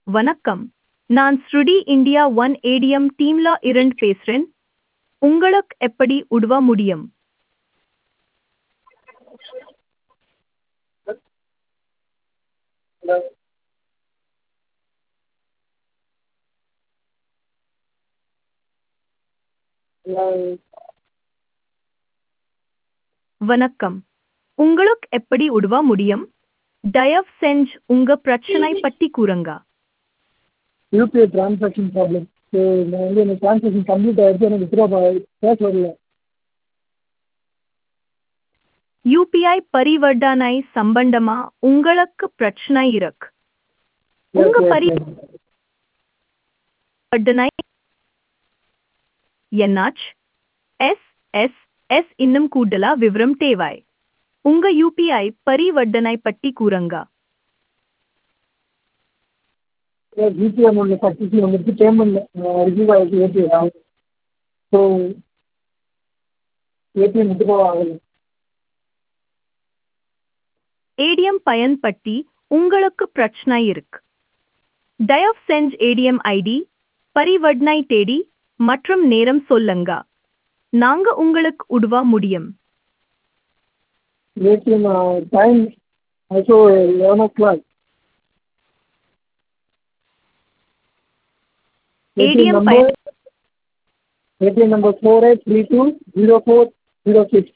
வணக்கம் நான் ஸ்ருடி இந்தியா ஒன் ஏடிஎம் டீம்ல இருந்து பேசுறேன் உங்களுக்கு எப்படி உதவ முடியும் ஹலோ ஹலோ வணக்கம் உங்களுக்கு எப்படி உதவ முடியும் தயவு செஞ்சு உங்க பிரச்சனை பத்தி கூறுங்க யூபிஐ டிரான்சாக்ஷன் ப்ராப்ளம் ஸோ நான் வந்து எனக்கு டிரான்சாக்ஷன் கம்ப்ளீட் ஆகிடுச்சு எனக்கு வித்ரா கேஷ் வரல யூபிஐ பரிவர்த்தனை சம்பந்தமா உங்களுக்கு பிரச்சனை இருக்கு உங்க பரிவர்த்தனை என்னாச்சு எஸ் எஸ் எஸ் இன்னும் கூடுதலா விவரம் தேவை உங்க யூபிஐ பரிவர்த்தனை பற்றி கூறுங்க ஜிபே அமௌண்ட் சக்ஸஸ் வந்துட்டு பேமெண்ட் ரிசீவ் ஆகிடுச்சு ஏடிஎம் ஸோ ஏடிஎம் வித்ரா ஆகலை ஏடிஎம் பயன்படுத்தி உங்களுக்கு பிரச்சனை இருக்கு தயவு செஞ்சு ஏடிஎம் ஐடி பரிவர்த்தனை தேதி மற்றும் நேரம் சொல்லுங்க நாங்க உங்களுக்கு உதவ முடியும் ATM time also eleven o'clock ATM number ATM number four eight three two zero four zero six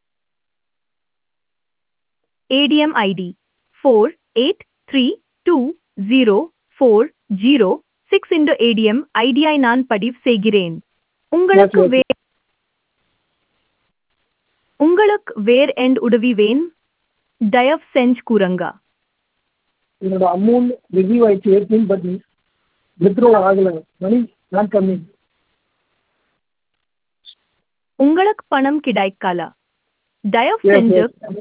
ADM ID four eight three two zero four zero six into ADM ID ஐ நான் பதிவு செய்கிறேன் உங்களுக்கு Yes, yes. வே உங்களுக்கு வேர் end உதவி van தயவு செஞ்சு கூறுங்க என்னோட அமௌண்ட் ரிசீவ் ஆயிடுச்சு ஏடிஎம் பட் வித்ரா ஆகலை மணி நாட் கம்மிங் உங்களுக்கு பணம் கிடைக்கல தயவு Yes, செஞ்சு yes.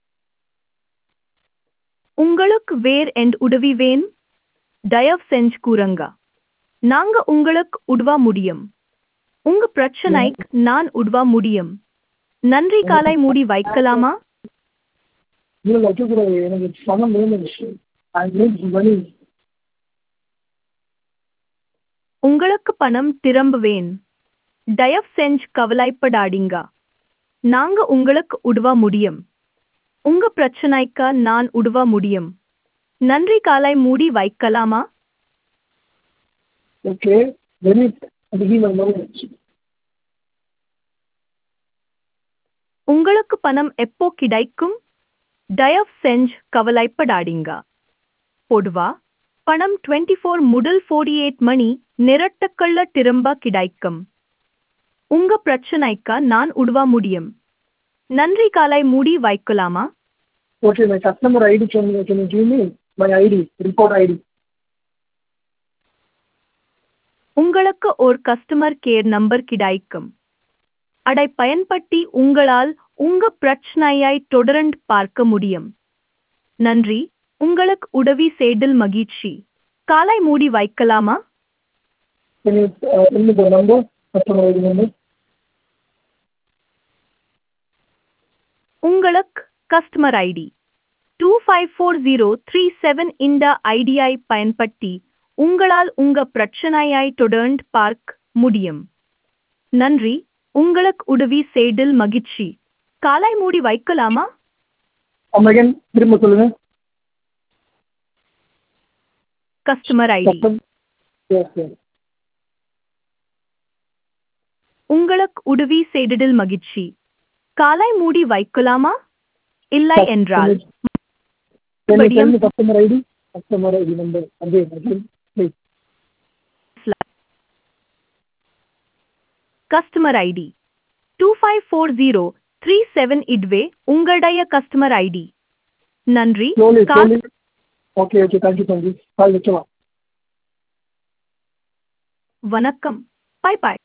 உங்களுக்கு வேர் எண்ட் உதவி வேன் தயவு செஞ்சு கூறுங்க நாங்க உங்களுக்கு உதவ முடியும் உங்க பிரச்சனைக்கு நான் உதவ முடியும் நன்றி காலை மூடி வைக்கலாமா இல்லை வைக்கக்கூடாது எனக்கு பணம் வேணும் ஐ நீட் மணி உங்களுக்கு பணம் திரும்புவேன் தயவு செஞ்சு கவலைப்படாதீங்க நாங்க உங்களுக்கு உதவ முடியும் உங்க பிரச்சனைக்கு நான் உதவ முடியும் நன்றி காலை மூடி வைக்கலாமா okay very receive my money உங்களுக்கு பணம் எப்போ கிடைக்கும் தயவு செஞ்சு கவலைப்படாதீங்க பொதுவா பணம் டுவெண்ட்டி ஃபோர் முதல் ஃபோர்டி எயிட் மணி நிரட்டக்கள்ள திரும்ப கிடைக்கும் உங்க பிரச்சனைக்கு நான் உதவ முடியும் நன்றி காலை மூடி வைக்கலாமா okay my customer ID can can give me my ID report ID உங்களுக்கு ஒரு கஸ்டமர் கேர் நம்பர் கிடைக்கும் அதை பயன்படுத்தி உங்களால் உங்க பிரச்சனையை தொடர்ந்து பார்க்க முடியும் நன்றி உங்களுக்கு உதவி செய்தல் மகிழ்ச்சி காலை மூடி வைக்கலாமா can you tell me the number customer ID number உங்களுக்கு customer ID two five four zero three seven இந்த ஐடியை பயன்படுத்தி உங்களால் உங்க பிரச்சனையை தொடர்ந்து பார்க்க முடியும் நன்றி உங்களுக்கு உதவி செய்தல் மகிழ்ச்சி காலை மூடி வைக்கலாமா அமகன் திரும்ப சொல்லுங்க customer ID custom S S உங்களுக்கு உதவி செய்ததில் மகிழ்ச்சி காலை மூடி வைக்கலாமா இல்லை என்றால் Can you tell மறுபடியும் me customer ID? Customer ID number again, again, please. Customer ID two five four zero three seven இதுவே உங்களுடைய கஸ்டமர் ஐடி நன்றி Slowly, கா- slowly. Okay, okay, thank you, thank you. Call வைக்கலாம் வணக்கம் by by